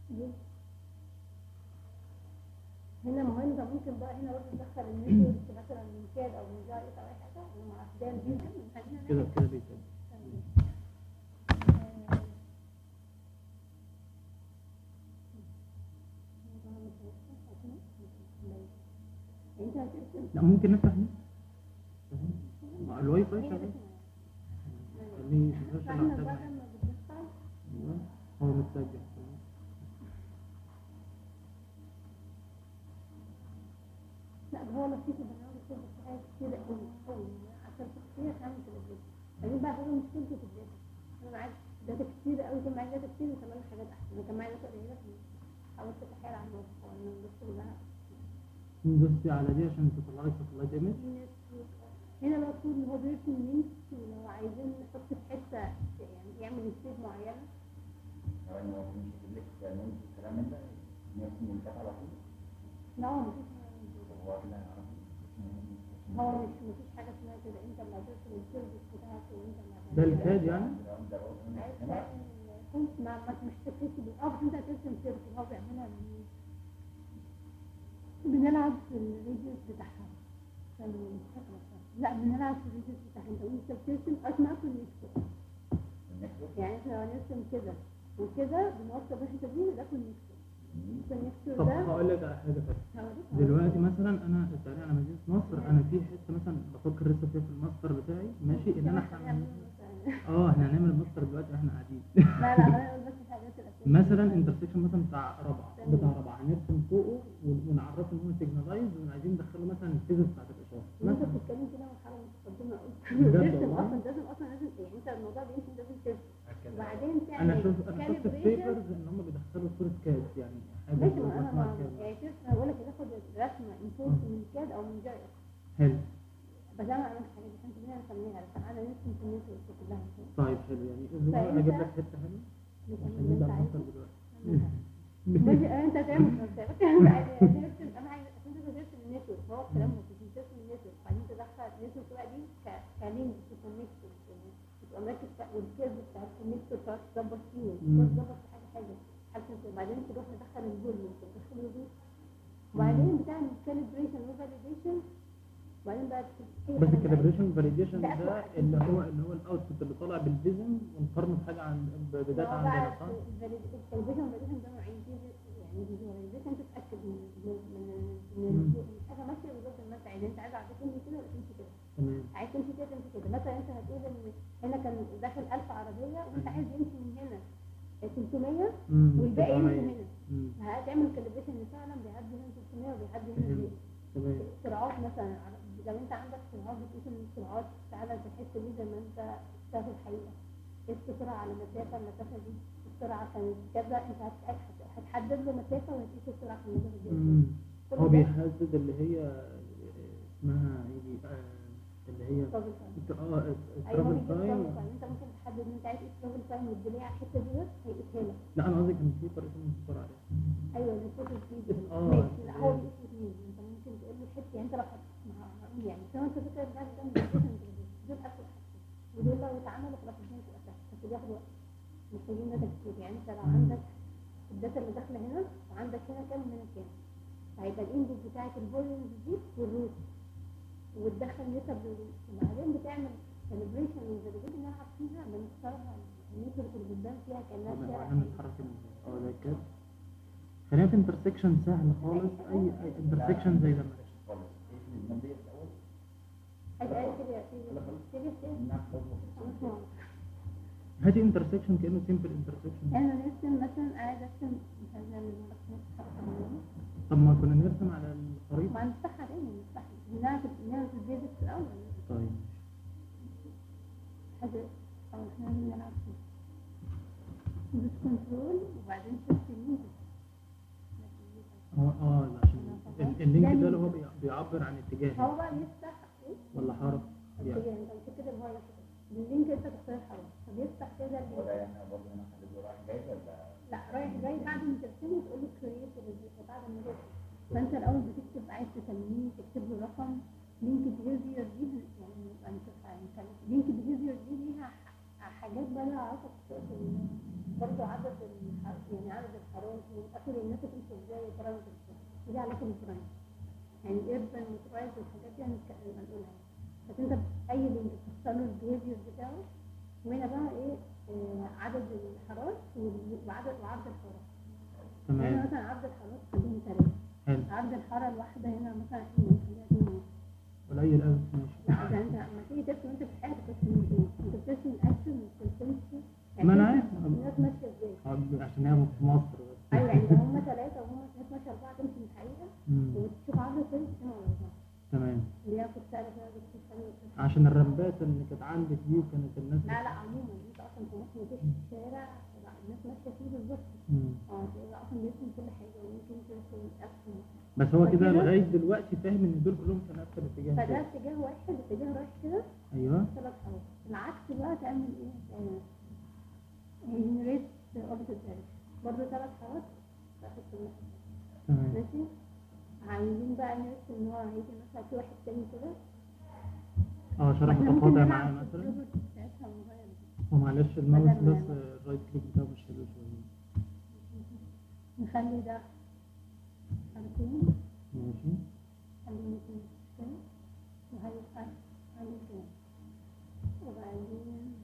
هنا مهم ده ممكن بقى هنا برضه تدخل النيوكليوس مثلا من كاد او من جايس او اي حاجه ومع ده الفيجن خلينا كده كده بيتقل انت هترسم لا ممكن نفتح نت مع الواي فاي شغال خليه شغال فاحنا عشان بقى أعتمد. لما بندخل أيوة. هو متسجل لا ده هو لطيف البرنامج كده بس حاجات كتير قوي قوي عشان كتير تعمل تلفزيون بعدين بقى هو مشكلته في الداتا انا معاك داتا كتير قوي كان معايا داتا كتير وكمان حاجات احسن انا كان معايا داتا قليله حاولت اتحايل على الموضوع ان بس كلها دوستي على دي عشان تطلع لك ساتلايت ايمج هنا بقى المفروض ان هو بيرسم لينكس ولو عايزين نحط في حته يعني يعمل ستيج معينه يعني هو مش يجيب لك نوت الكلام من ده نفس المنتج على طول لا هو مفيش هو كده هيعرف هو مش مفيش حاجه اسمها كده انت اللي هترسم السيرفيس بتاعك وانت اللي ده هتعمل- الكاد يعني ده هو عايز هنا تعمل كنت ما ما مش تكتب اه بس انت هترسم سيرفيس هو بيعملها من بنلعب في الريديوس بتاعها في ال- لا بنلعب في الريديوس بتاعها انت وانت بترسم اسمها كونكتور النكتة يعني احنا لو هنرسم كده وكده بنوصل الحته دي ده كونكتور الكونكتور طب ده هقول لك على حاجه بس هوريك دلوقتي مثلا انا التعليق على مدينه نصر انا في حته مثلا بفكر لسه فيها في الماستر بتاعي ماشي ان انا هعمل اه احنا هنعمل الماستر دلوقتي واحنا قاعدين لا لا انا اقول بس الحاجات الاساسيه مثلا انترسكشن مثلا بتاع رابعه بتاع رابعه هنرسم فوقه ون- ونعرفه ان هو سيجنالايز وعايزين ندخله مثلا الفيزز بتاعت الاشاره وانت مثلا بتتكلم كده مرحله متقدمه قوي بجد ترسم والله؟ اصلا لازم اصلا لازم يعني انت الموضوع بيمشي لازم ترسم وبعدين تعمل انا شوف انا شفت في calibration. بيبرز ان هم بيدخلوا صوره كاد يعني حاجه ماشي ما انا اسمها ما كاد يعني ترسم انا بقول لك تاخد رسمه انفورس من كاد او من جاي حلو بس انا ما عملتش حاجه دي احنا كلنا نسميها بس انا نرسم في النتورك كلها طيب حلو يعني اسبوع فأنت- اجيب لك حته حلوه نكمل عشان اللي نبدا انت عايزه الماستر دلوقتي ماشي انت هتعمل نفسك ترسم اهم حاجه عشان انت ترسم النتورك هو الكلام مفيد ترسم النتورك بعدين تدخل النتورك بقى دي ك- كلينك كونكتور تبقى مركز في- والكيرف بتاع الكونكتور تقعد تظبط فيه مم. تظبط في حاجه حاجه حاجه كده. بعدين تروح تدخل الفوليوم تدخل الفوليوم وبعدين بتعمل كاليبريشن وفاليديشن وبعدين بقى تشوف بس أي حاجة الكاليبريشن فاليديشن ده ده أسوأ. اللي هو اللي هو الاوتبوت اللي طالع بالفيزن ونقارنه بحاجه عن ب- بداتا هو بقى عندنا صح؟ الفاليديشن فاليديشن ده نوعين في يعني فيجواليزيشن تتاكد من من من مم. من من حاجه ماشيه بالظبط ما انت عايز انت عايز عايز تمشي كده ولا تمشي كده تمام عايز تمشي كده تمشي كده مثلا انت هتقول ان هنا كان داخل 1000 عربيه وانت عايز يمشي من هنا 300 مم، والباقي يمشي 700. هنا مم، هتعمل كاليبريشن ان فعلا بيعدي هنا 300 وبيعدي هنا فهمت. 200 تمام سرعات مثلا لو انت عندك سرعات بتقيس ان السرعات تعالى في الحته دي زي ما انت شايف الحقيقه قيس سرعه على مسافه المسافه دي السرعه كانت كذا انت هت- هتحدد له مسافه وهتقيس السرعه في المسافه دي مم. كل هو ده بيحدد اللي هي اسمها يجي آه، اللي هي double time. اه ايوه هو الترافل بيجيب تايم double time. انت ممكن تحدد ان انت عايز تقيس ترافل تايم والديلي على الحته دي بس هيقيسها لك لا انا قصدي كان في طريقه من السرعه دي ايوه اللي فوق الفيديو آه. ماشي لا هو بيقيس اثنين انت ممكن تقول له حته يعني انت لو حطيت مع- مع- يعني زي ما انت فاكر ده ده مش دول اسوء حاجتين ودول لو اتعملوا خلاص الدنيا تبقى سهله بس بياخد وقت محتاجين داتا كتير يعني انت لو مم. عندك الداتا اللي داخله هنا وعندك هنا كام وهنا كام هيبقى الانبوت بتاعت الفوليومز دي والروت وتدخل نسب للروت وبعدين بتعمل كاليبريشن وفاليديشن نلعب فيها بنختارها النتورك اللي قدام فيها كانها شارع انا متحرك اه زي كده خلينا في انترسكشن سهل خالص اي اي انترسكشن زي ده معلش خالص ايه في المادية الأول عايز اقول كده سيريس سيريس ايه إنها تطبق هاتي انترسكشن كانه سيمبل انترسكشن انا نرسم مثلا عايز ارسم مثلا المرسومات طب ما كنا نرسم على الخريطه ما نفتحها تاني نفتحها نعرف نعرف البيزكس الاول طيب حاجه او احنا لازم نلعب فيه دوس كنترول وبعدين شفت اللينك اه اه عشان ال- اللينك ده اللي هو بي- بيعبر عن اتجاه هو بقى يفتح ايه ولا حرف يعني اتجاه انت مش كده هو اللينك انت تختار الحرف فبيفتح كده ولا اللينك يعني برضه هنا خليته رايح جاي ولا لا رايح جاي بعد ما ترسمه تقول له كرييت بعد ما ترسم فانت الاول بتكتب عايز تسميه تكتب له رقم لينك بيهيفير دي يعني نبقى نشوفها يعني لينك بيهيفير دي ليها ح- حاجات بقى لها علاقه بال- برضه عدد الح- يعني عدد الحركات الحرارة والأكل الناس تمشي ازاي وترانز ازاي دي علاقة بالترانز يعني الإربن والترايز والحاجات دي هنتك- هنقولها يعني بس أنت أي اللي بتختار له البيهيفير بتاعه وهنا بقى إيه آه، عدد الحارات وال- وعدد وعرض الحارات هنا تمام مثلا عرض الحارات خليهم ثلاثة حلو عرض الحارة الواحدة هنا مثلا احنا بنخليها اتنين ونص قليل قوي ماشي لا ده انت لما تيجي ترسم انت في الحياة بترسم اتنين انت بترسم الاكشن ما بترسمش ما أنا بترسم عارف. الناس ماشية ازاي آه، عشان هي في مصر بس ايوه يعني لو هم ثلاثة وهم ناس ماشية أربعة تمشي من الحقيقة مم. وتشوف عرض الفيلم اتنين ولا أربعة تمام اللي هي كنت سألة فيها بس ثانية عشان الرمبات اللي كانت عندك دي وكانت الناس لا لا عموما انت اصلا في مصر مفيش شارع لا، الناس ماشية فيه بالظبط مم. اه تلاقي اصلا بيرسم كل حاجة وممكن ترسم اكشن بس هو كده وكده- لغايه دلوقتي فاهم ان دول كلهم في نفس الاتجاه فده كده. اتجاه واحد اتجاه رايح كده ايوه ثلاث حروف العكس بقى تعمل ايه؟ جنريت اوبجكت دايركشن برضه ثلاث حروف في حته النص تمام ماشي عايزين بقى نرسم ان هو هيجي مثلا في واحد تاني كده اه شرح واحنا ممكن متقاطع نلعب معاه في مثلا البروبرتي بتاعتها ونغير دي. هو معلش الماوس بدل ما- بس آه، الرايت كليك بتاعه مش حلو شويه نخلي ده حرفين ماشي خليه اتنين كده وهيبقى عامل كده وبعدين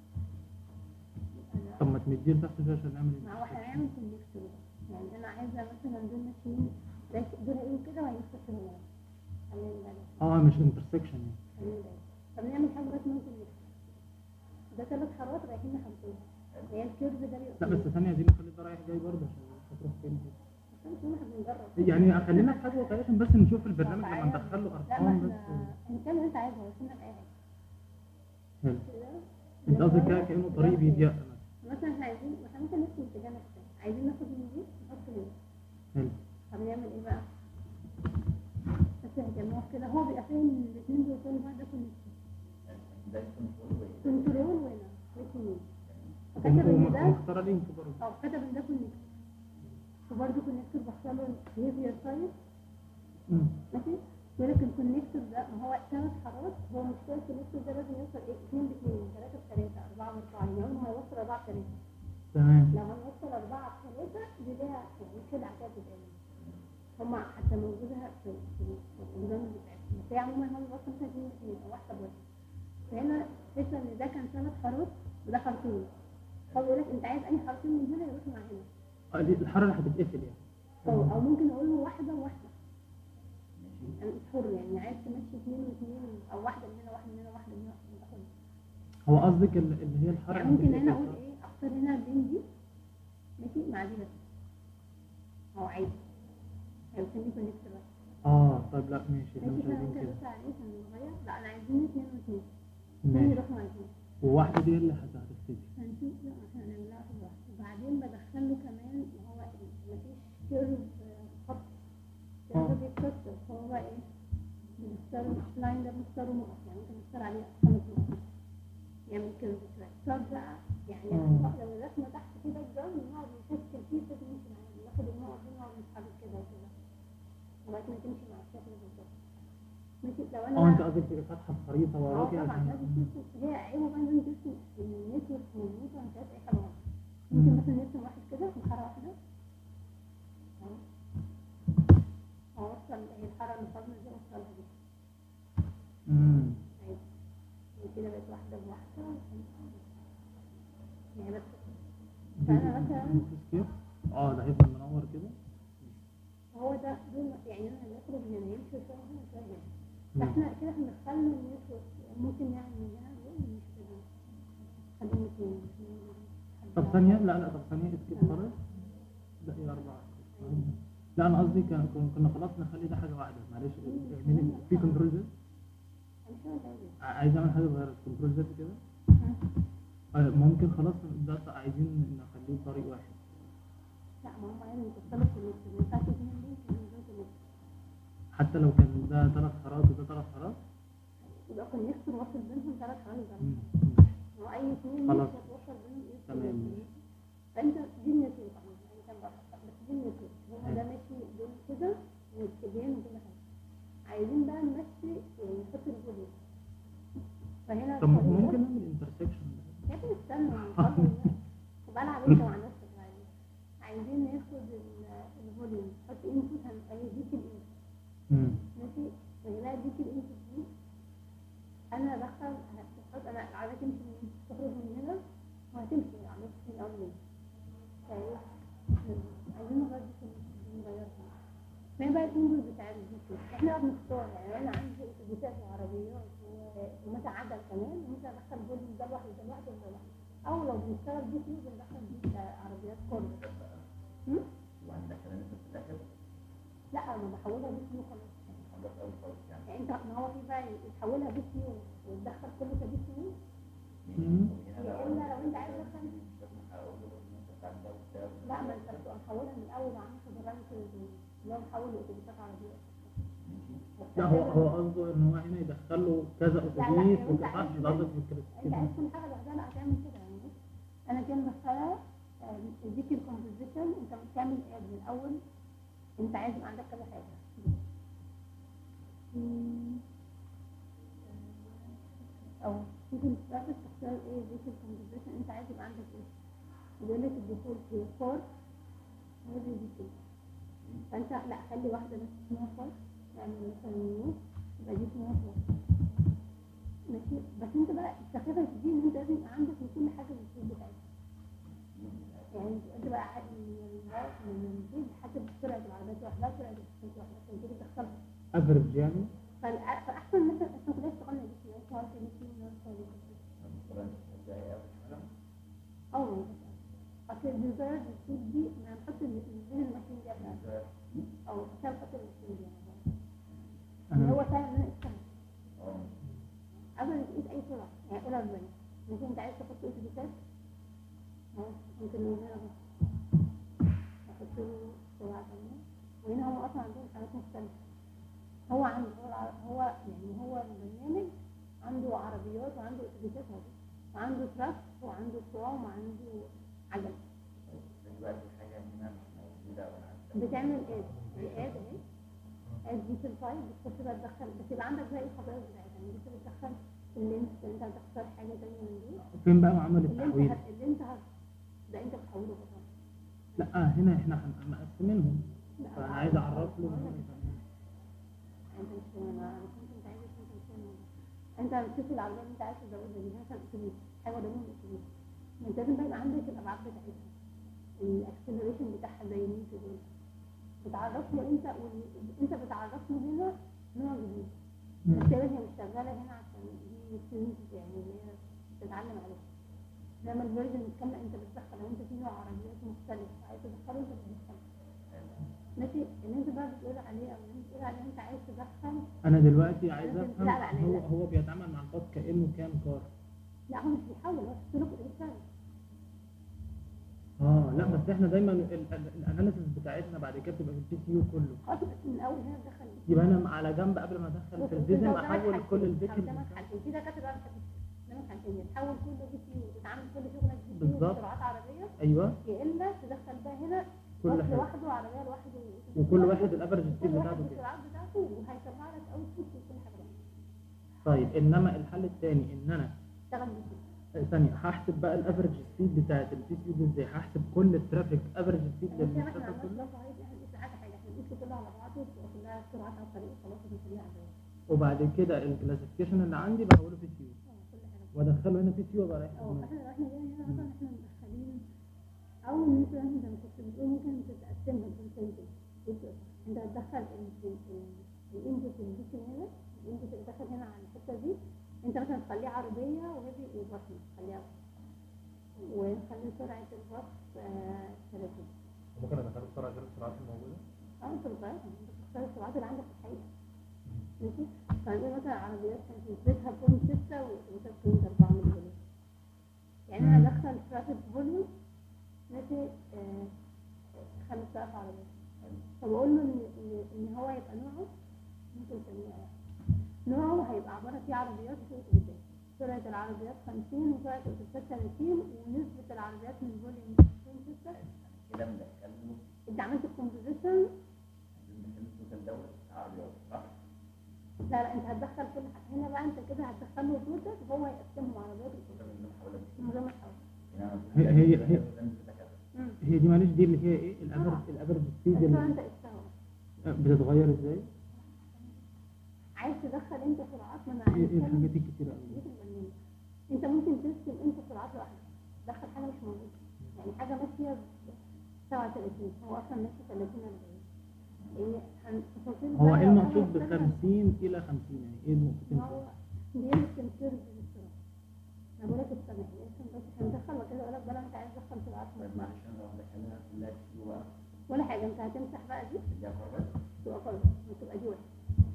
يبقى ده طب ما تمديه لتحت شويه عشان نعمل ما هو هنعمل كونكتور يعني انا عايزه مثلا دول ماشيين ده دول هيقولوا كده وهيمسكوا هنا خلينا نبالغ اه مش انترسكشن يعني خلينا نبالغ طب نعمل حاجه بس ممكن نكتب ده ثلاث حارات رايحين لحرفين هي الكيرف ده بيبقى لا بس ثانيه دي نخلي ده رايح جاي برضه عشان مش هتروح فين كده. بس مش احنا بنجرب يعني خلينا في حاجه واقعيه عشان بس نشوف البرنامج لما ندخل له لا ارقام ما بس احنا هنتكلم اللي انت عايزه بس انا في اي حاجه حلو كده انت قصدك كده كانه طريق بيضيق مثلا مثلا احنا عايزين احنا ممكن نرسم اتجاه نفسه عايزين ناخد من دي نحط هنا حلو طب نعمل ايه بقى؟ بس هنجمعه كده هو بيبقى فاهم ان الاثنين دول كل واحد ده كونكتور ده كنترول وإيه؟ كنترول وهنا الاثنين فكتب وم- ان ده ومختار لينك برضه اه كتب ان ده كونكتور وبرده كونكتور بختار له behavior سايز مم. ماشي يقول لك الكونكتور ده ما هو ثلاث حارات هو مشكله الكونكتور ده لازم يوصل ايه 2 ب 2 3 ب 3 4 ب 4 يعني عمره ما هيوصل 4 ب 3 تمام لو هنوصل 4 ب 3 دي ليها يعني خدعه كده بتتعمل هما حتى موجودة في في في النظام بتاعتهم بس هي عموما هو بيوصل مثلا 2 2 او واحدة بواحد فهنا فكرة ان ده كان ثلاث حارات وده حارتين هو بيقول لك انت عايز اي حارتين من هنا يروح مع هنا آه، دي الحاره اللي هتتقفل يعني او او ممكن اقول له واحدة وواحدة ماشي يعني انت حر يعني عايز تمشي اثنين واثنين او واحدة من هنا واحدة من هنا واحدة من هنا انت حر هو قصدك ال- اللي هي الحاره يعني اللي ممكن هنا هتتقفل اقول صح؟ ايه اختار هنا بين دي ماشي مع دي بس هو عادي هيوصلني كونكتور بس اه طيب لا ماشي احنا ماشي مش احنا عايزين ممكن كده نبص عليه عشان نغير لا انا عايزين اثنين واثنين اثنين ماشي يروحوا مع اثنين وواحده دي اللي هت- هتختفي هنشوف لا احنا هنعملها واحدة واحدة وبعدين بدخل له كمان ما هو مفيش كيرف خط اه. كيرف بيتكسر فهو بقى ايه بنختار اللاين ده بنختاره نقط يعني ممكن نختار عليه خمس نقط يعمل كيرف شوية اختار بقى يعني اه. لو الرسمة تحت في باك جراوند نقعد نشكل فيه كده نمشي معاه ناخد النقط دي نقعد نسحبها كده وكده لغاية ما تمشي مع الشكل بالظبط ماشي لو انا اه انت بقى- قصدك تبقى فاتحه الخريطه اه وراكي طبعا عشان لازم ترسم هي عيبه بقى لازم ترسم النتورك مظبوطه ما فيهاش اي حاجه غلط ممكن مم. مثلا نرسم واحد كده في حاره واحده اهو اوصل هي الحاره اللي فاضله دي اوصلها دي امم عادي وكده بقت واحده بواحده يعني بس فانا مثلا كيف اه ده هيفضل منور كده هو ده دول يعني انا هنخرج من هنا يمشي شويه هنا شويه هنا مم. فاحنا كده هندخل له النتورك ممكن يعني من هنا لهنا مش كده خليهم اثنين طب ثانيه لا لا طب ثانيه اسكيب خالص لا هي اربعه لا انا قصدي كان كن- كنا خلاص نخلي ده حاجه واحده معلش اعملي في كنترول زد مش هو ده عايزه. ع- عايز اعمل حاجه صغيره كنترول زد كده آه، ممكن خلاص ده عايزين نخليه طريق واحد لا ما هم يعني توصلوا كونكتور ما ينفعش اثنين لينك من غير كونكتور حتى لو كان ده ثلاث حارات وده ثلاث حارات يبقى كونكتور واصل بينهم ثلاث حوالي مم. هو اي اثنين خلاص. مش هتوصل بينهم ايه تمام. كونكتور. فانت دي النتورك عموما يعني كان بقى بس دي النتورك هو ده ماشي دول كده واتجاهين وكل حاجه عايزين بقى نمشي يعني نحط الفوليوم فهنا طب الطريقة- ممكن نعمل انترسكشن يا ابني استنى نخلص بقى. وبلعب انت مع نفسك بعدين عايزين هناخد ال- الفوليوم تحط انبوت هيديك الانبوت مم. ماشي فهنا اديك الانبوت دي انا ادخل هتحط انا العربيه تمشي من هنا تخرج من هنا وهتمشي العربيه في الاول من فايه عايزين نغير دي نغيرها ما هي بقى الانبوت بتاع الفيديو احنا بقى بنختار يعني انا عندي اتوبيسات وعربيات و- ومثلا عجل كمان ممكن ادخل فوليوم ده لوحده ده لوحده وده لوحده او لو بنشتغل بي سي بندخل دي بتاع عربيات كله هم؟ وعندك كلام في الاخر لا انا بحولها بي سي وخلاص عندك اول خالص يعني يعني انت ما هو في بقى تحولها بي سي وتدخل كله كبي سي مم. يا اما لو انت عايز مثلا مش لازم اقول له ان انت بتاع ده وبتاع لا ما انت بتبقى محولها من الاول وعامل برامج اللي هو محول لاتوبيسات عربيه لا هو هو قصده ان هو هنا يدخل له كذا اتوبيس لو انت وقطع عايز- مش قصدك انت بالكده عايز كل حاجه لوحدها لا هتعمل كده يعني بص، انا كده مدخله اديك الكومبوزيشن انت بتعمل اد من الاول انت عايز يبقى عندك كذا حاجه مم. او شوف الستاتس تختار ايه اديك الكومبوزيشن انت عايز يبقى عندك ايه بيقول لك الديفولت هي فور هذه دي كده فانت لا خلي واحده بس اسمها فور يعني مثلا نيو يبقى دي اسمها فور ماشي بس انت بقى السخافه في دي ان انت لازم يبقى عندك من كل حاجه الفلوس بتاعتها يعني انت بقى عاد من ال- من البيت حسب سرعه العربيات لوحدها سرعه الاتوبيسات لوحدها عشان كده تدخلها افريج يعني فالأ- فاحسن مثلا احنا كلنا اشتغلنا بيه يعني اشتغلت بيه في ناس مثلا ازاي اول حاجه اه اصل الديزاير الفلوس دي ما نحط ال- البين الماشين دي بتاعتها او عشان خاطر الماشين دي اللي هو انا سهل ان انا اشتغل اه قبل تقيس اي سرعه يعني قول 40 ممكن انت عايز تحط اتوبيسات اهو ممكن من هنا بس احط له سرعه ثانيه وهنا هم اصلا عندهم حاجات مختلفه هو عنده هو, الع- هو يعني هو البرنامج عنده عربيات وعنده اتوبيسات اهو وعنده تراك وعنده ترام وعنده عجل دي بقى في حاجه هنا مش موجوده ولا عندك بتعمل ايه؟ الاد اهي اد دي في الفايل بتخش بقى تدخل بس يبقى عندك بقى الخطوات بتاعتها يعني انت بتدخل اللينس انت هتختار حاجه ثانيه من دول فين بقى معمل اللي انت التحويل هت... اللي انت هت... ده انت بتحوله بقى لا هنا احنا هن- مقسمينهم لا، فانا عايز اعرف له هقول ان هو لك. يفهم. انت مش فاهم انا انا كنت انت عايز انت مش فاهم انت بتشوف العربيه اللي انت عايز تزودها دي مثلا اتوبيس حاجه ضمن الاتوبيس ما انت لازم بقى يبقى عندك الابعاد بتاعتها الاكسلريشن بتاعها زي ما انت دول بتعرف له انت وال- انت بتعرف له هنا نوع جديد بس مم. هي مش شغاله هنا عشان دي student يعني اللي هي بتتعلم عليها انما الفيرجن الكامله انت بتدخل لو انت في نوع عربيات مختلف عايز تدخله انت بتدخله ماشي اللي انت بقى بتقول عليه او اللي انت بتقول عليه انت عايز تدخل انا دلوقتي عايز لا، افهم لا، لا، هو لا. هو بيتعامل مع الباص كانه كام كار لا هو مش بيحاول هو سلوك الانسان اه لا بس احنا دايما الاناليسيس بتاعتنا بعد كده بتبقى في البي سي يو كله خلاص بس من الاول هنا تدخل يبقى انا على جنب قبل ما ادخل في بص، الفيزن انت قدامك احول حاجتين. كل الفيكل قدامك حاجتين في دكاتره بقى بتحب قدامك حاجتين يا تحول كله بي سي وتتعامل كل شغلك بي سي بالظبط. وسرعات عربيه ايوه يا اما تدخل بقى هنا كل باص حاجه لوحده وعربيه لوحده وكل واحد الافرج كل سبيد واحد بتاعته كده بالسرعات بتاعته وهيطلع لك اوت بوت وكل حاجه بقى طيب انما الحل الثاني ان انا اشتغل بي سي ثانية هحسب بقى الافرج سبيد بتاعت البي سي دي ازاي هحسب كل الترافيك افرج سبيد بس احنا للترافيك عملنا كله لو صحيح احنا بنقيس عادي حاجه احنا بنقيس كلها على بعضه وتبقى كلها سرعات على الطريق خلاص بنخليها عاديه وبعد كده الكلاسيفيكيشن اللي عندي بحوله في سي يو اه كل حاجه وادخله هنا في سي يو وابقى رايح اه دماغي. فاحنا لو احنا جايين هنا مثلا احنا مدخلين او ان انت مثلا زي ما كنت بتقول ممكن تقسمها بالسنتج انت هتدخل الانبوت اللي داخل هنا الانبوت اللي داخل هنا على الحته دي انت مثلا تخليه عربيه وهذه وبطن تخليها ونخلي سرعه الباص آه، 30 ممكن ادخله بسرعه غير السرعات الموجوده اه انت بتغير انت بتختار السرعات اللي عندك في الحقيقه ماشي فهنقول مثلا عربيات كانت نسبتها بوينت 6 واتوبيسات بوينت 4 من الفوليوم يعني انا مم. ادخل ترافيك فوليوم ماشي آه، 5000 عربيه فبقول له ان ان ان هو يبقى نوعه ممكن نسميه ايه نوعه هيبقى عباره في عربيات وفي اتوبيسات سرعه العربيات 50 وسرعه الاتوبيسات 30 ونسبه العربيات من الفوليوم 6 كده مدخله انت عملت الكومبوزيشن مدخله توتال دوت عربيات صح؟ لا لا انت هتدخل كل حاجه هنا بقى انت كده هتدخل له توتال وهو يقسمهم عربيات توتال منهم حوالي من غير ما تحاول يعني انا هي- هي- هي- هي مم. هي دي معلش دي اللي هي ايه الافرج آه. الافرج سبيد بس هو اللي انت استوى بتتغير ازاي؟ عايز تدخل انت سرعات ما انا ايه ايه هنتكلم الحاجات الكتيرة دي قوي في البرنامج انت ممكن ترسم انت سرعات لوحدك تدخل حاجه مش موجوده يعني حاجه ماشيه ب 37 هو اصلا ماشي 30 40 ايه هن- تفاصيل هو بقى ايه لو أنا المقصود ب بشتغل- 50 الى 50 يعني ايه النقطتين ما هو بيرسم كيرف للسرعه انا بقول لك استنى ارسم بس عشان ندخل وبعد كده اقول لك بقى لو انت عايز تدخل سرعات طيب مش معلش انا لو دخلنا كلها كيلو بقى ولا حاجه انت هتمسح بقى دي دي قرارات تبقى قرار وتبقى دي واحد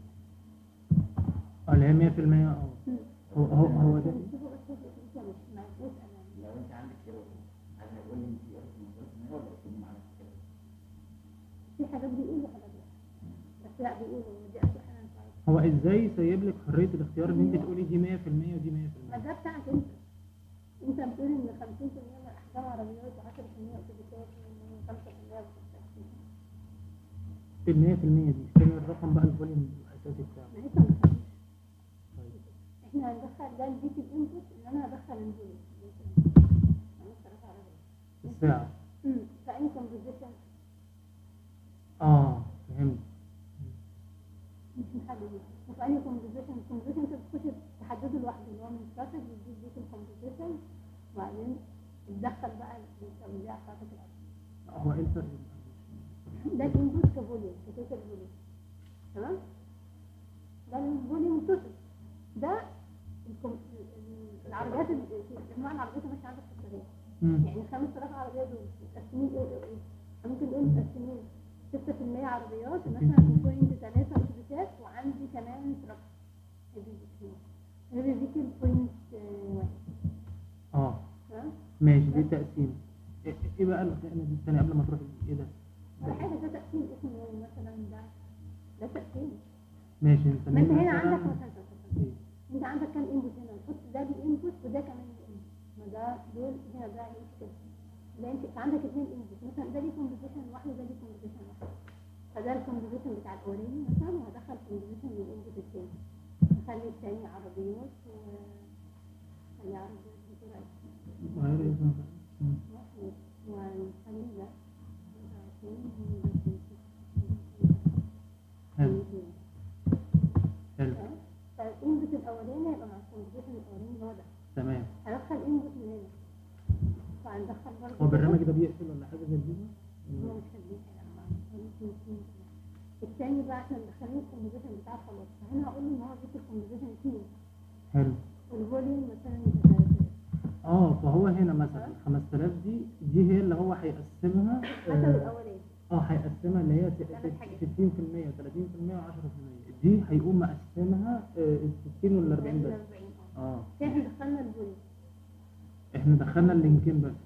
اه اللي هي 100% اه هو هو هو ده شوفوا بس شوفوا انت مش معكوس انا لو انت عندك كيلو هل هيقول لي انت قلت مصروف منها ولا تكون معاك كده؟ في حاجات بيقولوا حاجات لا بس لا بيقولوا دي اصل احنا مش عارف هو ازاي يسيب لك حريه الاختيار ان انت تقولي دي 100% ودي 100% ما ده بتاعك انت انت بتقول ان 50% من احجام عربيات و10% اتوبيسات و5% ال 100% دي فين الرقم بقى الفوليوم الاساسي بتاعه ما لسه ما دخلناش. طيب احنا هندخل ده البيت الانبوت ان انا هدخل الفوليوم معلش ثلاثة عربيات الساعه امم فاني كومبوزيشن اه فهمت مش محدد وفي اني كومبوزيشن الكومبوزيشن انت بتخش تحدده لوحده اللي هو من ستاتيك بتجيب بيت الكومبوزيشن وبعدين تدخل بقى التوزيع بتاعتك الأرض. هو ايه الفرق ده الانبوت كفوليوم كتوتال فوليوم تمام ده الفوليوم توتال ده الكم- ال- العربيات ال- انواع العربيات اللي ماشيه عندك في الطريق مم. يعني 5000 عربيه دول متقسمين ايه وايه وايه ممكن نقول متقسمين 6% عربيات مثلا وبوينت 3 اتوبيسات وعندي كمان تراك هيفي فيكل هيفي فيكل بوينت واحد اه تمام ماشي دي تقسيم ايه إيه بقى الخيانه دي الثانيه قبل ما تروح ايه ده ولا حاجه ده تقسيم اسمه مثلا ده ده تقسيم ماشي ما نسميه انت هنا مثلا عندك مثلا إيه؟ انت عندك كام انبوت هنا نحط ده ليه انبوت وده كمان ليه انبوت ما ده دول هنا ده هيمشي كده ده انت عندك اثنين انبوت مثلا ده ليه كومبوزيشن واحد وده ليه كومبوزيشن واحد فده الكومبوزيشن بتاع الاولاني مثلا وهدخل كومبوزيشن من الانبوت الثاني نخلي الثاني عربيات و خلي عربيات بسرعه وغير إيه اسمه كده؟ مم. واحد ونخلي ده حلو حلو فالانبوت الاولاني هيبقى مع الكومبوزيشن الاولاني اللي هو ده تمام هدخل انبوت من هنا وهندخل برضه هو البرنامج ده بيقفل ولا حاجه زي كده؟ هو مش هديك الثاني بقى احنا مدخلين الكومبوزيشن بتاعه خلاص فهنا هقول له ان هو بيت الكومبوزيشن 2 حلو والفوليوم مثلا يبقى 3000 اه فهو هنا مثلا 5000 دي دي هي اللي هو هيقسمها حسب اه الاولاني آه، هيقسمها اللي هي ت- ثلاث حاجات. 60% و30% و10% دي هيقوم مقسمها آه، ال 60 ولا 40 بس 40 اه اه كده احنا دخلنا الفوليوم احنا دخلنا اللينكين بس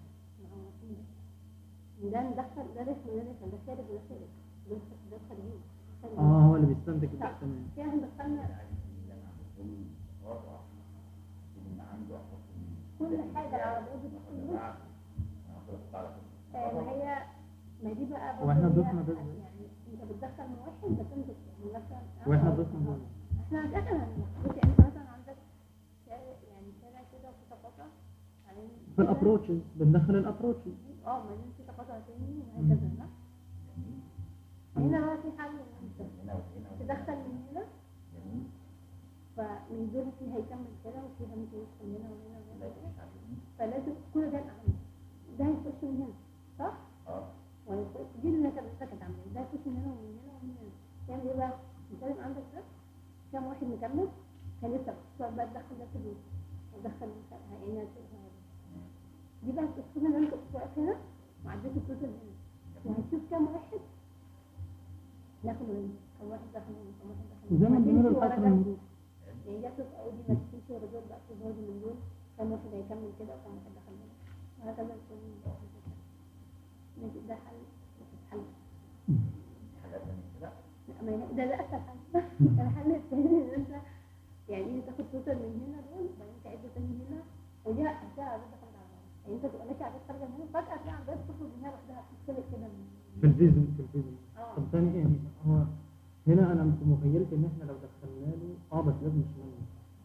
ده ندخل ده داخل وده داخل ده خارج وده خارج ده ده خارجين خارجين. اه هو اللي بيستنتج صح. تمام كده احنا دخلنا عارف ان انا بكون وضع ان عنده احط كل حاجه العربيات بتدخل نص آه، ما هي ما دي بقى برضه واحنا هي- ضفنا ده ازاي؟ يعني انت بتدخل من واحد بس انت من مثلا واحنا ضفنا ده احنا مثلا بص يعني انت مثلا عندك شارع يعني شارع كده وفي تقاطع بعدين في الابروتشز بندخل الابروتشز اه بعدين في تقاطع تاني وهكذا صح؟ هنا بقى في حل ان انت هنا وهنا تدخل من هنا جميل فمن دول في هيكمل كده وفي ممكن يدخل هنا وهنا لا وهنا مش عارفين فلازم كل ده الاهم ده هيخش من هنا صح؟ اه وهيخش دي اللي كانت كانت عامله ده هيخش من هنا ومن هنا ومن هنا تعمل ايه بقى؟ انت لازم عندك ده كام واحد مكمل كان لسه سواء بقى تدخل ده في البيت وتدخل هنا دي بقى تقصد ان انت واقف هنا وعديت التوتال هنا وهتشوف كام واحد دخلوا هنا كم واحد دخل هنا كم واحد دخل هنا زي ما وهتمشي بنعمل ورا الحصر ده. المرور يعني دي هتبقى ايه دي ما تمشي ورا دول بقى في برضه من دول كم واحد هيكمل كده وكم واحد دخل هنا وهكذا يكون ماشي ده حل مش حل حاجات من كده لا ما هي- ده ده اسهل حل الحل الثاني ان انت يعني ايه تاخد توتال من هنا دول وبعدين تعد تاني هنا ودي هتلاقي عربيات دخلت على بعض يعني انت تبقى ماشي عربيات خارجه من هنا فجاه تلاقي عربيات تخرج من هنا لوحدها تتسلق كده من- في الفيزن في الفيزن اه طب تاني يعني هو هنا انا في مخيلتي ان احنا لو دخلنا له اه بس لازم نشمل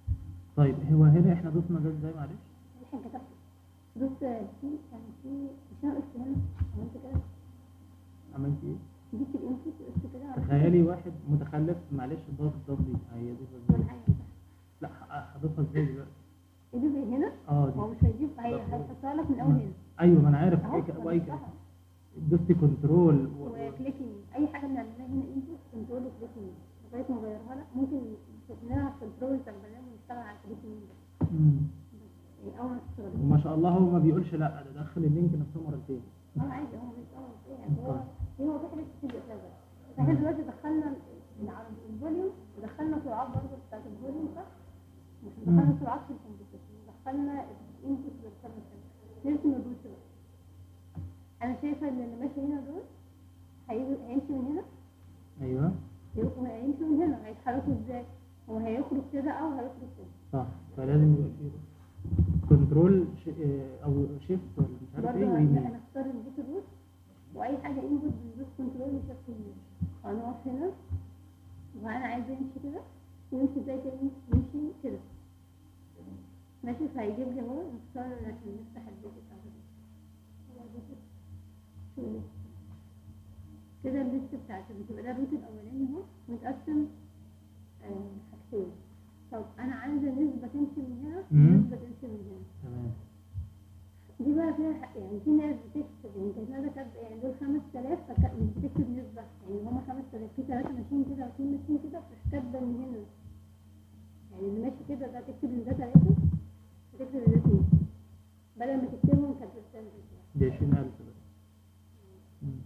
طيب هو هنا احنا ضفنا ده ازاي معلش؟ احنا كتبت بص في كان في مش انا قلت هنا عملت كده عملت ايه؟ جبت الانبوت وقلت كده عملت تخيلي واحد متخلف معلش ضغط الضغط دي هي دي كل ازاي؟ حاجه صح لا ح- هضيفها ازاي دلوقتي؟ يجيب هنا اه هو دي مش هيجيب هي هيحطها لك من اول هنا ايوه ما انا عارف اهو ايه ك- واي ك- ضفتها. دوستي كنترول و... و... وكليك يمين اي حاجه بنعملها هنا انبوت كنترول وكليك يمين لغايه ما نغيرها لا ممكن نلعب كنترول بتاع البرنامج ونشتغل على كليك يمين بس مم. يعني اول ما تشتغل وما شاء الله هو ما بيقولش لا ده دخل اللينك نفسه مرتين اه عادي هو مش اه يعني هو هو في حاجات كتير كذا فاحنا دلوقتي دخلنا العرض الفوليوم ودخلنا سرعات برضه بتاعت الفوليوم صح؟ مش مم. دخلنا سرعات في الكمبيوتر دخلنا الانبوت والكلام ده نرسم الروت بقى انا شايفه ان اللي ماشي هنا دول هيجي هيمشي من هنا ايوه وهيمشي من هنا هيتحركوا ازاي؟ هو هيخرج كده او هيخرج كده صح فلازم يبقى فيه كنترول ش... اه، او شيفت ولا مش عارف برضه ايه هن- ويمين هنختار البيت الروت واي حاجه انبوت بندوس كنترول وشيفت يمين هنقف هنا وانا عايزه يمشي كده ويمشي ازاي تاني يمشي كده ماشي فهيجيب لي اهو نختار عشان نفتح البيت بتاع هو البيت شو ده؟ كده الليست بتاعت بتبقى ده الروت الاولاني اهو متقسم آه، حاجتين طب انا عايزه نسبه تمشي من هنا مم. ونسبه تمشي من هنا تمام دي بقى فيها حق- يعني في ناس بتكتب يعني كانت نادى كاتبه يعني دول 5000 فك- مش بتكتب نسبة يعني هما 5000 في ثلاثة ماشيين كده واثنين ماشيين كده مش كاتبة ان هنا يعني اللي ماشي كده ده تكتب ان ده ثلاثة وتكتب ان ده اثنين بدل ما تكتبهم كانت بتعمل كده دي 20000 بس مم.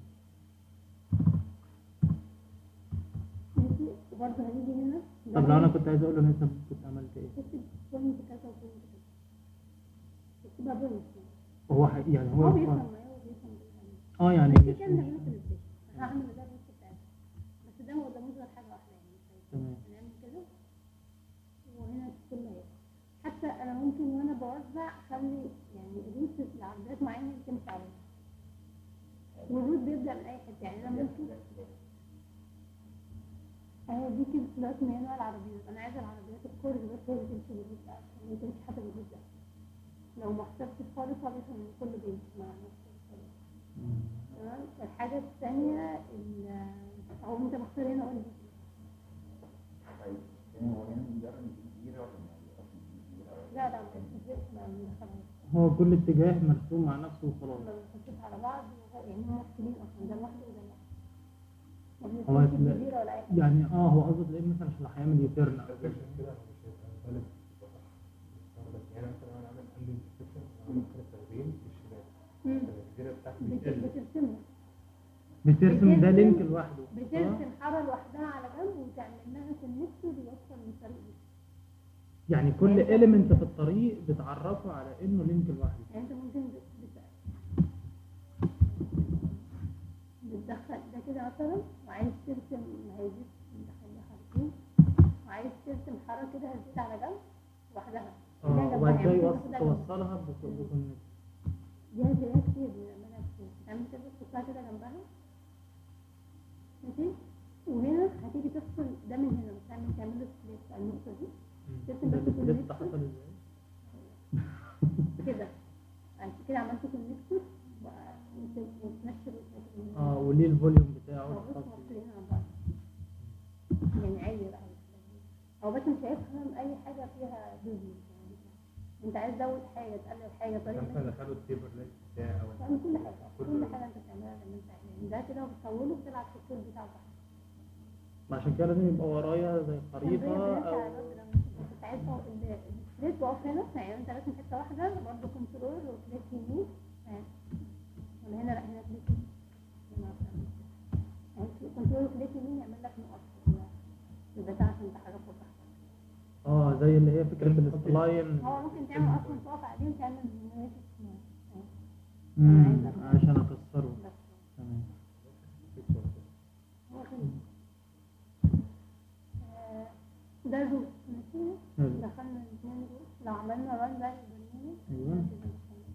ماشي وبرضه هنيجي هنا ده طب لو انا هي- كنت عايز اقول له نسب كنت عملت ايه؟ تكتب بوينت كذا وبوينت كذا تكتبها بوينت هو ح... يعني هو هو الفرق. بيفهم ما هو بيفهم بالعمل. اه يعني بس مش كان مش نعمله في البيت هعمل ده الوش بتاعتي بس ده هو ده مصدر حاجة واحدة يعني مش هيبقى. تمام. هنعمل كده وهنا كل هيبقى حتى انا ممكن وانا بوزع اخلي يعني الروت العرضيات معينة اللي تمشي عليها والروت بيبدأ من اي حتة يعني انا ممكن اهي دي كده دلوقتي من انواع العربيات انا عايزة العربيات الكورز بس هي اللي تمشي بالروت ده اللي تمشي حسب الروت ده لو ما حسبتش خالص هبقى ان كله بيمشي مع نفس الطريقة مم. تمام الحاجة الثانية ال- أو أنت مختار هنا قول لي طيب يعني هو هنا مجرد دي كبيرة ولا ما أصلا دي كبيرة ولا لا لا ما تفرقش ما بندخلهاش هو كل اتجاه مرسوم مع نفسه وخلاص ما بنحطش على بعض وهو- يعني هم مفصولين أصلا ده لوحده وده لوحده ما هو بنحطش لا- كبيرة ولا أي حاجة يعني اه هو قصده تلاقيه مثلا عشان هيعمل يوتيرن او كده كده مش هيبقى غالب بس يعني مثلا انا عامل عندي انسكريبشن عامل خمس تغيير في الشمال مم. الجزيره بتاعتي بت- بتقل بترسمها بترسم ده بترسم- لينك لوحده آه. بترسم حارة لوحدها على جنب وتعمل لها كونكتور يوصل من الطريق دي يعني كل اليمنت في الطريق بتعرفه على انه لينك لوحده يعني أنت ممكن بت- بت- بتدخل ده كده مثلا وعايز ترسم هيزيد ندخلها حرفين وعايز ترسم حارة كده هتزيد على جنب لوحدها اه جنبها، وبعد كده يعني ممكن يوصل- تاخدها جنب. توصلها بك- بكونكت دي هتلاقيها كتير بنعملها كتير تعمل كده تحطها كده جنبها ماشي وهنا هتيجي تفصل ده من هنا تعمل تعمل له سبليت على النقطة دي ترسم ده بس السبليت كونكتور حصل ازاي؟ كده يعني كده عملت كونكتور بقى وت- وتمشي الرسمة كده. اه وليه الفوليوم بتاعه هو بص الخاص بيه. واصلين على بعض يعني عادي بقى هو بس مش هيفهم اي حاجه فيها بيزنس يعني انت عايز تزود حاجه تقلل حاجه طريقه مثلا دخلوا التيبر ليست بتاعي او تعمل كل حاجه كل كل- حاجه انت بتعملها زي ما انت عايز يعني ده كده بتطوله بتلعب في الكود بتاعه صح ما عشان كده لازم يبقى ورايا زي خريطة او كنت عايز السبليت واقف هنا يعني انت راسم حته واحده برضه كنترول وكليك يمين يعني ولا هنا لا هنا كليك يمين هنا يعني كنترول وكليك يمين يعمل لك نقط في البتاع عشان تحركه براحتك اه زي اللي هي فكرة السبلاين هو ممكن تعمل اصلا تقف عليه وتعمل نوافذ مم، عشان اكسره بس تمام هو كده آه، ده الروت ماشي حلو. دخلنا الاثنين روت لو عملنا ران بقى للبرنامج أيوة. كده دخلنا.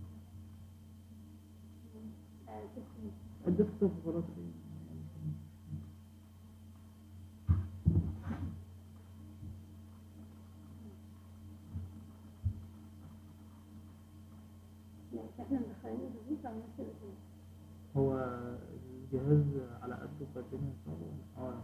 آه، تسلم. الديسكتوب خلاص ماشي احنا مدخلين الروت على نفس الاسم هو الجهاز على قده فالدنيا صعبة اه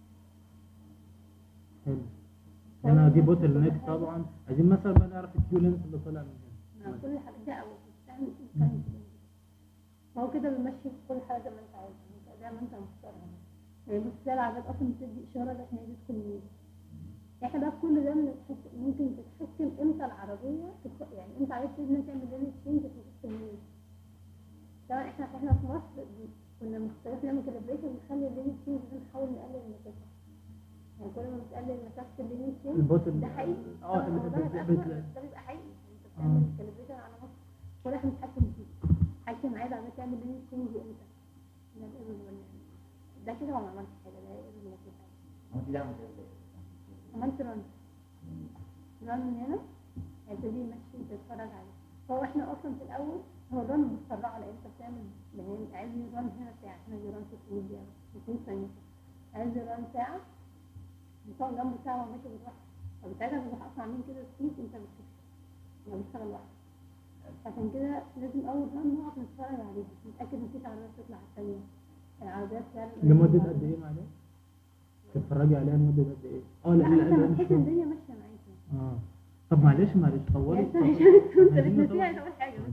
حلو هنا دي بوتل نيك طبعا عايزين مثلا بقى نعرف الكيو لينس اللي طالع من مع هنا كل حاجة ده أول بتعمل إيه كان هو كده بيمشي كل حاجة زي ما أنت عايز أنت زي ما أنت مختار يعني بص زي العربيات أصلا بتدي إشارة ده إحنا هيدخل منين إحنا بقى كل ده بنتحكم ممكن تتحكم إمتى العربية تدخل- يعني إمتى عايز إنها تعمل لين تشينج تدخل منين طبعا إحنا إحنا في مصر كنا مختلفين نعمل كالبريشن نخلي اللين تشينج ده نحاول نقلل المسافة يعني كل ما بتقلل مسافة اللين تشينج البوتل ده حقيقي اه طبعاً اللي هو ده بت- بيبقى بت- أسوأ، ده بيبقى حقيقي انت بتعمل كالبريشن على مصر ولا احنا بنتحكم فيه حكم عايز عمال تعمل لين تشينج امتى ده الايرور ولا ده كده هو ما عملش حاجه ده ايرور ولا كده هو انت ده عامل كده ازاي؟ عملت رن رن من هنا هيبتدي يمشي تتفرج عليه هو احنا اصلا في الاول هو الرن بتسرعه لان انت بتعمل يعني انت عايز يرن هنا ساعه هنا يرن 600 دقيقه 60 ثانيه عايز يرن ساعه بتقعد جنبه ساعه وهو ماشي بتروح فبتاعتها بتروح اصلا عاملين كده سكيت انت بتشوف هو بيشتغل لوحده عشان كده لازم اول رن نقعد نتفرج عليه نتاكد مفيش عربيات تطلع على الثانيه العربيات فعلا لمدة قد ايه معلش؟ تتفرجي عليها لمدة قد ايه؟ اه لا لا لا انت لا لما مش تحس فاهم. الدنيا ماشيه معاك اه طب معلش معلش طولي يعني انت طولي. عشان انت عايزين بتنسيها نطول. اول حاجه بس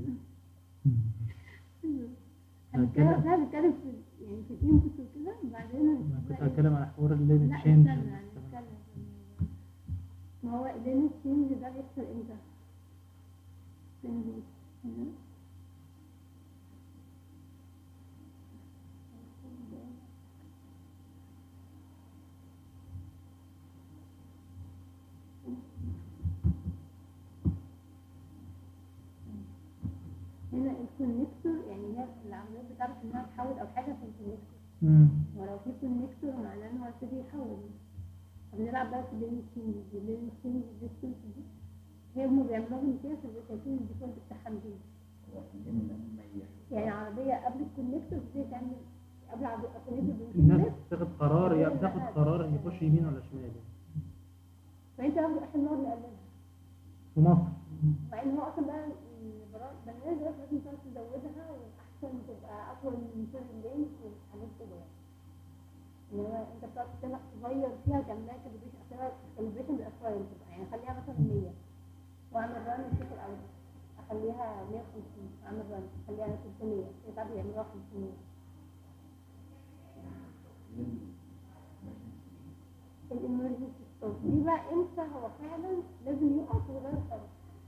مم. هنتكلم هتكلم- لا بنتكلم في يعني في الانبوت وكده وبعدين أنا كنت هتكلم على حوار اللين لا تشينج استنى هنتكلم ما هو اللين تشينج ده بيحصل امتى؟ فين هنا هنا الكونكتور يعني هي العمليات بتعرف انها تحول او حاجه في الكونكتور مم. ولو في كونكتور معناه ان هو هيبتدي يحول فبنلعب بقى في اللين تشينج اللين تشينج ديستنس دي هي هم بيعملوها امتياز اللي شايفين الديفولت بتاعها مين هو ان لما يحصل يعني عربيه قبل الكونكتور بتبتدي تعمل قبل عربيه الكونكتور الناس بيمشي بتاخد قرار يا بتاخد قرار ان يخش يمين ولا شمال فانت احنا بنقعد نقللها في مصر مع ان هو اصلا بقى البرنامج دلوقتي لازم تقعد تزودها واحسن تبقى اطول من طول الليل وحاجات كده يعني ان هو انت بتقعد تسمح تغير فيها كمية كالبريشن اصلا الكالبريشن بيبقى فايل تبقى يعني خليها مثلا 100 واعمل ران اشوف الاول اخليها 150 اعمل ران اخليها 300 هي ساعات بيعملوها 500 الامرجنسي ستوب دي بقى امتى هو فعلا لازم يقف ويغير خالص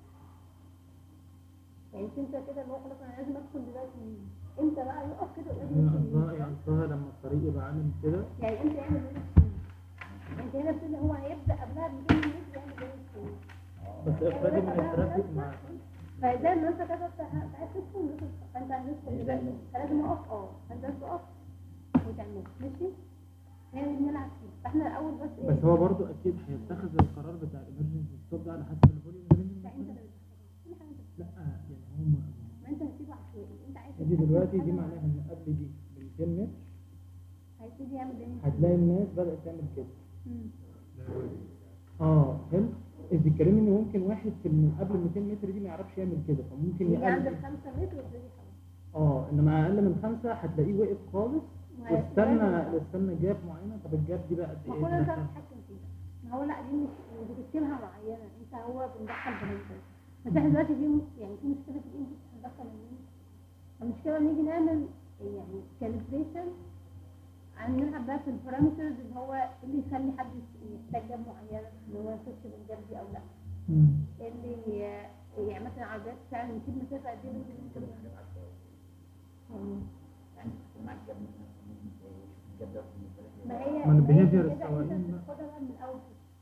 يعني مش انت كده اللي هو خلاص انا لازم ادخل دلوقتي يمين. امتى بقى يقف كده ولازم يعني يدخل قصدها يمين. يعني قصدها لما الطريق يبقى عامل كده يعني امتى يعمل لين انت هنا بتبدا هو هيبدا قبلها ب 200 متر يعمل لين بس افرادي من الترافيك مع فده ان انت كده عايز تدخل ندخل فانت هندخل دلوقتي فلازم اقف اه فانت لازم تقف وتعمل ماشي هي دي بنلعب فيه فاحنا الاول بس ايه بس هو برضو اكيد هيتخذ القرار بتاع الامرجنسي ستوب ده على حسب الفوليوم اللي لا انت نزل اللي بتدخل. كل حاجه لا يعني هم ما انت هتسيبه عشوائي انت عايز دي تتحكم دلوقتي في دي حاجة معناها ان قبل دي ب 200 متر هيبتدي يعمل لين هتلاقي الناس بدأت تعمل كده مم. اه حلو انت بتتكلمي ان ممكن واحد في الم- قبل 200 متر دي ما يعرفش يعمل كده فممكن يجي عند يقلل الخمسة متر ويبتدي يحول اه انما اقل من خمسة هتلاقيه وقف خالص ما واستنى لازم- واستنى جاب معينة طب الجاب دي بقى قد ما ايه؟ كل ده مثلاً؟ بتتحكم فيها ما هو لا دي مش مش بتكتبها معينة انت هو بندخل بنفسه بس احنا دلوقتي في م- يعني في مشكلة في الانبوت هندخل الانبوت المشكلة نيجي نعمل يعني كالبريشن عن نلعب بقى في البارامترز اللي هو إيه اللي يخلي حد يحتاج جاب معينة اللي هو يخش بالجاب دي او لا مم. إيه اللي يعني مثلا عربيات فعلا نسيب مسافة قد ايه بين الانبوت يعني يعني تكون معاك جاب مثلا شوف الجاب ده بالنسبه لك ما هي ما أنا ما هي behavior كده السواقين انت بقى. بتاخدها بقى من الاول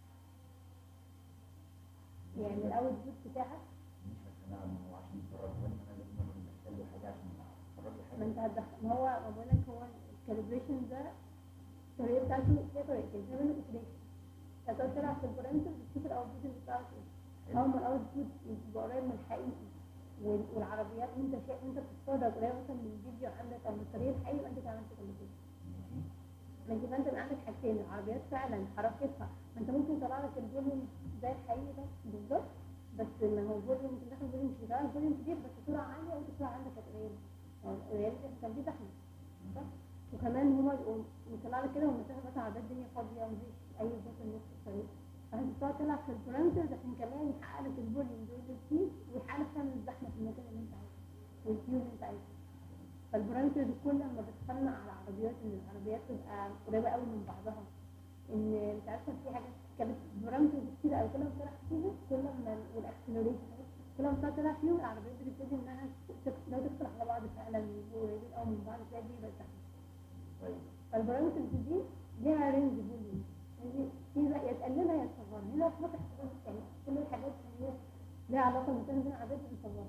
يعني الاول بوت بتاعك مش بس انا هو عشان يتفرج وانا انا لازم اكون محتاج له حاجه عشان اتفرج له ما حاجه انت هتدخل ما هو ما بقول لك هو الكاليبريشن ده الطريقه بتاعته فيها طريقتين في منه اتريشن هتقعد تلعب في البارامترز تشوف الاوتبوت اللي بتاعك ايه اول ما الاوتبوت يبقى قريب من الحقيقي وال- والعربيات وانت شايف انت بتتفرج قريب مثلا من الفيديو عندك او من الطريق الحقيقي يبقى انت كده عملت كاليبريشن لكن فانت بيبقى عندك حاجتين العربيات فعلا حركتها ما انت ممكن يطلع لك الفوليوم زي الحقيقي ده بالظبط بس ما هو الفوليوم ممكن داخل الفوليوم مش بيطلع الفوليوم كبير بس سرعه عاليه وانت السرعه عندك كانت قليله يعني كان في زحمه صح؟ وكمان هما يبقوا يطلع لك كده والمسافه مثلا عدد الدنيا فاضيه ومفيش اي بوصل نص الطريق فانت بتقعد تلعب في البارامترز عشان كمان يحقق لك الفوليوم زي السبيد ويحقق لك فعلا الزحمه في المكان اللي انت عايزه والكيو اللي انت عايزه فالبارامترز كل ما بتصنع على العربيات ان العربيات تبقى قريبه قوي من بعضها ان مش عارفه في حاجات كانت بارامترز كتير قوي كل ما بتلعب فيها كل ما والاكسلريشن كل ما بتقعد تلعب فيهم العربيات بتبتدي انها تك- لو تدخل على بعض فعلا ويبقوا قريبين قوي من بعض تلاقي دي بقت زحمه طيب فالبارامترز دي ليها رينج فوليوم يعني في بقى يا تقللها يا تصغرها هنا في مصر يعني كل الحاجات اللي هي ليها علاقه بالمكان بين العربيات بتصغرها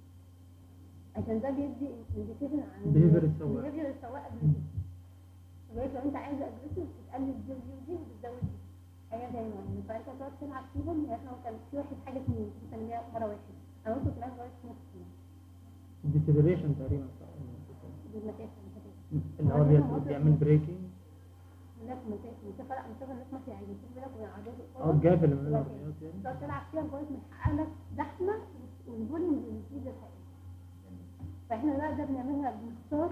عشان ده بيدي انديكيشن عن Behavior السواق. behavior السواق قبل كده لغايه لو انت عايز اجريسيف بتقلل دي ودي ودي وبتزود دي حاجه زي ما يعني فانت تقعد تلعب فيهم يعني احنا كان في واحد حاجه اتنين بنسميها مره واحد انا ممكن تلعب لغايه نص ديسيلريشن تقريبا صح؟ دي المسافه المسافه اللي هو بيت- بيعمل بريكنج لا مسافه مسافه لا مسافه الناس ماشيه عادي خد بالك من العربيات اه الجاب اللي ما بين العربيات يعني تقعد تلعب فيها لغايه ما يحقق لك زحمه والفوليوم بيزيد الحقيقي فاحنا بقى ده بنعملها بنختار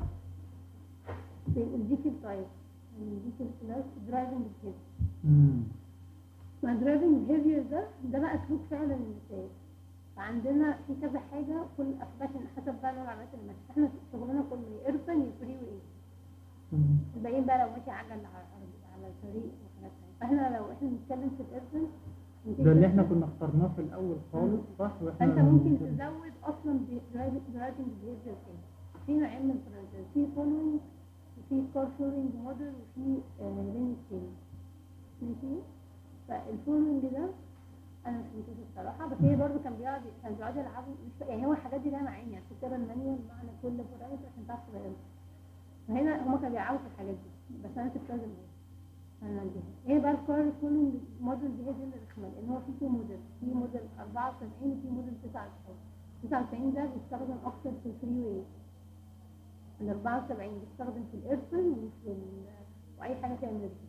في الفيكل تايب يعني الفيكل كلاس درايفنج بيهيفير امم مع درايفنج بيهيفير ده ده بقى سلوك فعلا المثال فعندنا في كذا حاجه كل عشان حسب بقى نوع العربيات اللي ماشيه احنا شغلنا كله يا اربن يا فري وايه الباقيين بقى لو ماشي عجل على على الطريق وحاجات تانية فاحنا لو احنا بنتكلم في الاربن ده اللي احنا كنا اخترناه في الاول خالص صح واحنا فانت ممكن بنتكلم. تزود اصلا درايفنج بيهيفير تاني في نوعين من البرامتر في فولوينج وفي كار فولوينج موديل وفي رينج تاني ماشي فالفولوينج ده انا مش فهمتوش الصراحه بس هي برضه كان بيقعد كان بيقعد يلعبوا مش فا- يعني هو الحاجات دي لها معاني يعني بتكتب المانيوال معنى كل بارامتر عشان تعرف تغيره فهنا هما كانوا بيلعبوا في الحاجات دي بس انا سبتها زي ما هي انا دي ايه بقى الكار فولوينج موديل دي هي دي اللي رخمه لان هو في تو موديل في موديل 94 وفي موديل 99 99 ده بيستخدم اكتر في الفري واي ال 74 بيستخدم في الارسل وفي ال- واي حاجه فيها انرجي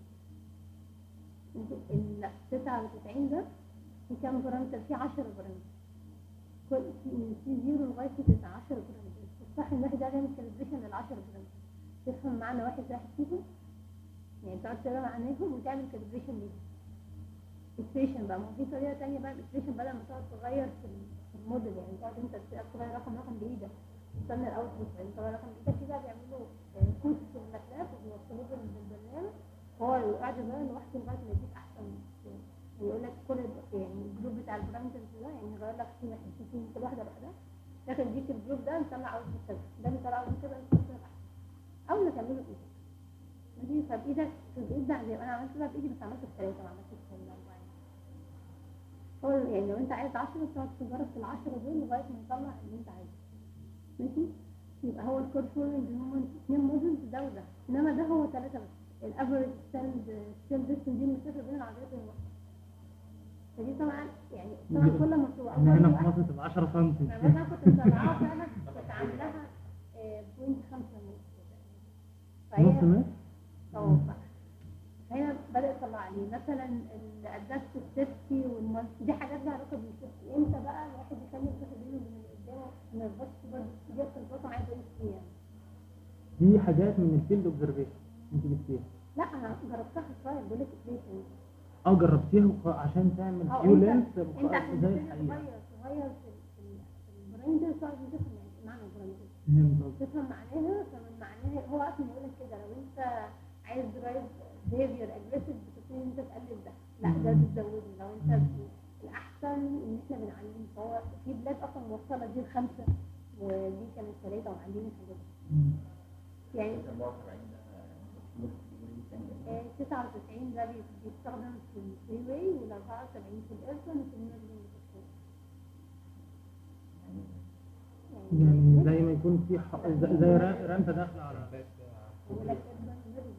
ال 99 ده في كام بارامتر في 10 بارامتر كل في من سي 0 لغايه 9 10 بارامتر الصح ان الواحد ده يعمل كالبريشن لل 10 بارامتر تفهم معنى واحد واحد فيهم يعني تقعد تقرا معناهم وتعمل كالبريشن ليه اكسبريشن بقى ما هو في طريقه ثانيه بقى الاكسبريشن بدل ما تقعد تغير في ال- في الموديل يعني تقعد انت تغير رقم رقم بايدك تستنى الاول بعدين تغير رقم بايدك كده بيعملوا آه، كود في الماتلاب وبيوصلوه بال- بالبرنامج هو قاعد يغير لوحده لغايه ما يديك احسن يعني يقول لك كل ال- يعني الجروب بتاع البارامترز ده يعني يغير لك في واحد في اتنين، كل واحده لوحدها لكن يديك الجروب ده نطلع اوت كذا ده نطلع اوت كذا نطلع احسن او نكمله بايدك ماشي فبايدك في الايد ده زي ما انا عملت بقى بايدي بس عملته في ثلاثه ما عملتش في الاربعه هو يعني لو انت عايز 10 تقعد تجرب في ال 10 دول لغايه ما يطلع اللي انت عايزه ماشي يبقى هو الكور فولوينج هم اثنين موديلز ده وده انما ده هو ثلاثه بس الافريج ستاند ستيل ديستنس دي المسافه بين العربيات والوقت فدي طبعا يعني طبعا كل ما بتبقى احنا هنا أكبر في مصر تبقى 10 سم انا مثلا كنت مطلعاها فعلا كنت عاملاها آه، بوينت خمسة ونص كده. نص فهي متر اه فهنا بدأ يطلع لي مثلا الادابت السيفتي والمالتي دي حاجات لها علاقه بالسيفتي امتى بقى الواحد يخلي الفرق بينه وبين اللي قدامه ما يربطش برضه دي الخطوات عايز اقول فيها دي حاجات من الفيلد اوبزرفيشن انت جبتيها لا انا جربتها شويه بقول لك اكسبريشن اه جربتيها وخ- عشان تعمل اه كيو انت لينس انت عشان زي تبتدي الحقيقه تغير تغير في ال- في البراندر صعب تفهم يعني معنى البراندر فهمت قصدك. تفهم معناها فمن معناها هو اصلا يقول لك كده لو انت عايز درايف بيهيفير اجريسيف بتبتدي انت تقلل ده لا ده مم. بتزوده لو انت الاحسن ان احنا بنعلم فهو في بلاد اصلا موصله دي الخمسه ودي كانت ثلاثه ومعلمين الحاجات دي مم. يعني 74 ده مشهور في ثانية آه، 99 ده بي- بيستخدم في الفري واي وال 74 في الايرفون وفي الميرلين يعني يعني زي ما يكون في ح... زي زي را- رامبه داخله على يقول لك ايرفون وميرلين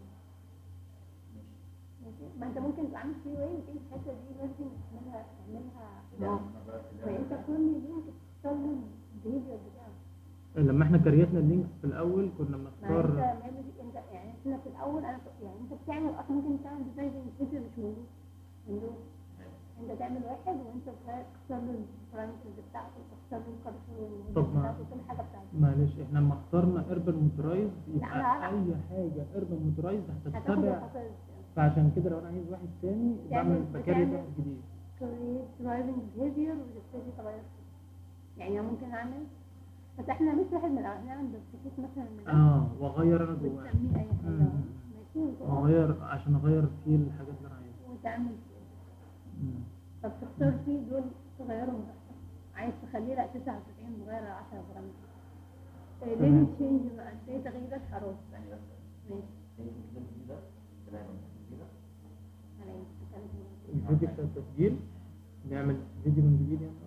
ماشي ما انت ممكن تعمل فري واي وتيجي في الحته دي لازم تعملها تعملها لا اه أنا جربت ده. فانت كل لينك تستخدم البيهيفير بتاعه لما احنا كريتنا اللينكس في الاول كنا ما انت بنختار ميموري انت يعني احنا في الاول انا ك- يعني انت بتعمل اصلا ممكن تعمل ديزاين بيهيفير مش موجود من دول انت تعمل واحد وانت تغير- تختار له البارامترز بتاعته تختار له الكارتون طب ما- بتاعته كل حاجه بتاعته معلش احنا لما اخترنا اربن موتورايز لا، يبقى لا. اي حاجه اربن موتورايز هتاخد هتتبع الخطوه فعشان كده لو انا عايز واحد تاني تعمل- بعمل بكريت بتعمل- واحد جديد create driving behavior وتبتدي تغير فيه يعني انا ممكن اعمل بس احنا مش واحد من الاول نعمل دوبليكيت مثلا من ده اه واغير انا جواه وتسميه اي حاجه مم. ماشي وتقف واغير عشان اغير فيه الحاجات اللي انا عايزها وتعمل فيه مم. فبتختار فيه دول تغيرهم براحتك عايز تخليه لا 99 تغير 10 بارامتر ليه تمام. تشينج مع ايه تغييرات حرام ثانية بس ماشي هي الكتاب الجديدة تمام الجديدة انا بتكلم الفيديو بتاع التسجيل نعمل فيديو من جديد يعني